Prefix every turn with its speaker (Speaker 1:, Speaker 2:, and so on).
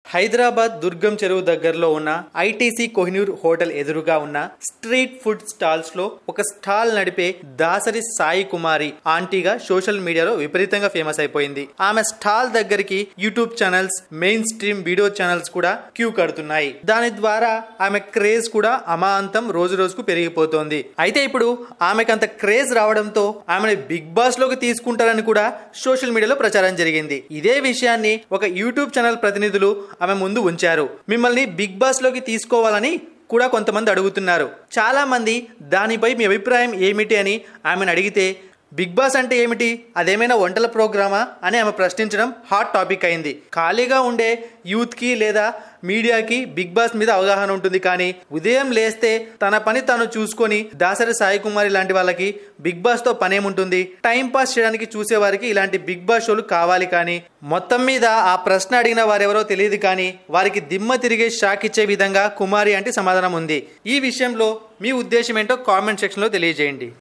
Speaker 1: హైదరాబాద్ దుర్గం చెరువు దగ్గరలో ఉన్న ఐటీసీ కోహినూర్ హోటల్ ఎదురుగా ఉన్న స్ట్రీట్ ఫుడ్ స్టాల్స్ లో ఒక స్టాల్ నడిపే దాసరి సాయి కుమారి ఆంటీగా సోషల్ మీడియాలో విపరీతంగా ఫేమస్ అయిపోయింది ఆమె స్టాల్ దగ్గరికి YouTube channels mainstream video channels కూడా క్యూ కడుతున్నాయి దాని ద్వారా ఆమె క్రేజ్ కూడా అమాంతం రోజు రోజుకు పెరిగిపోతోంది అయితే ఇప్పుడు ఆమెకు అంత క్రేజ్ రావడంతో ఆమెను బిగ్ బాస్ లోకి తీసుకుంటారని కూడా సోషల్ మీడియాలో ప్రచారం జరిగింది ఇదే విషయాన్ని ఒక యూట్యూబ్ ఛానల్ ప్రతినిధులు ఆమె ముందు ఉంచారు మిమ్మల్ని బిగ్ బాస్ లోకి తీసుకోవాలని కూడా కొంతమంది అడుగుతున్నారు చాలా మంది దానిపై మీ అభిప్రాయం ఏమిటి అని ఆమెను అడిగితే బిగ్ బాస్ అంటే ఏమిటి అదేమైనా వంటల ప్రోగ్రామా అని ఆమె ప్రశ్నించడం హాట్ టాపిక్ అయింది ఖాళీగా ఉండే యూత్కి లేదా మీడియాకి బిగ్ బాస్ మీద అవగాహన ఉంటుంది కానీ ఉదయం లేస్తే తన పని తాను చూసుకొని దాసరి సాయి కుమారి లాంటి వాళ్ళకి బిగ్ బాస్ తో పనేముంటుంది టైం పాస్ చేయడానికి చూసే వారికి ఇలాంటి బిగ్ బాస్ షోలు కావాలి కానీ మొత్తం మీద ఆ ప్రశ్న అడిగిన వారెవరో తెలియదు కానీ వారికి దిమ్మ తిరిగే షాక్ ఇచ్చే విధంగా కుమారి అంటే సమాధానం ఉంది ఈ విషయంలో మీ ఉద్దేశం ఏంటో కామెంట్ సెక్షన్లో తెలియజేయండి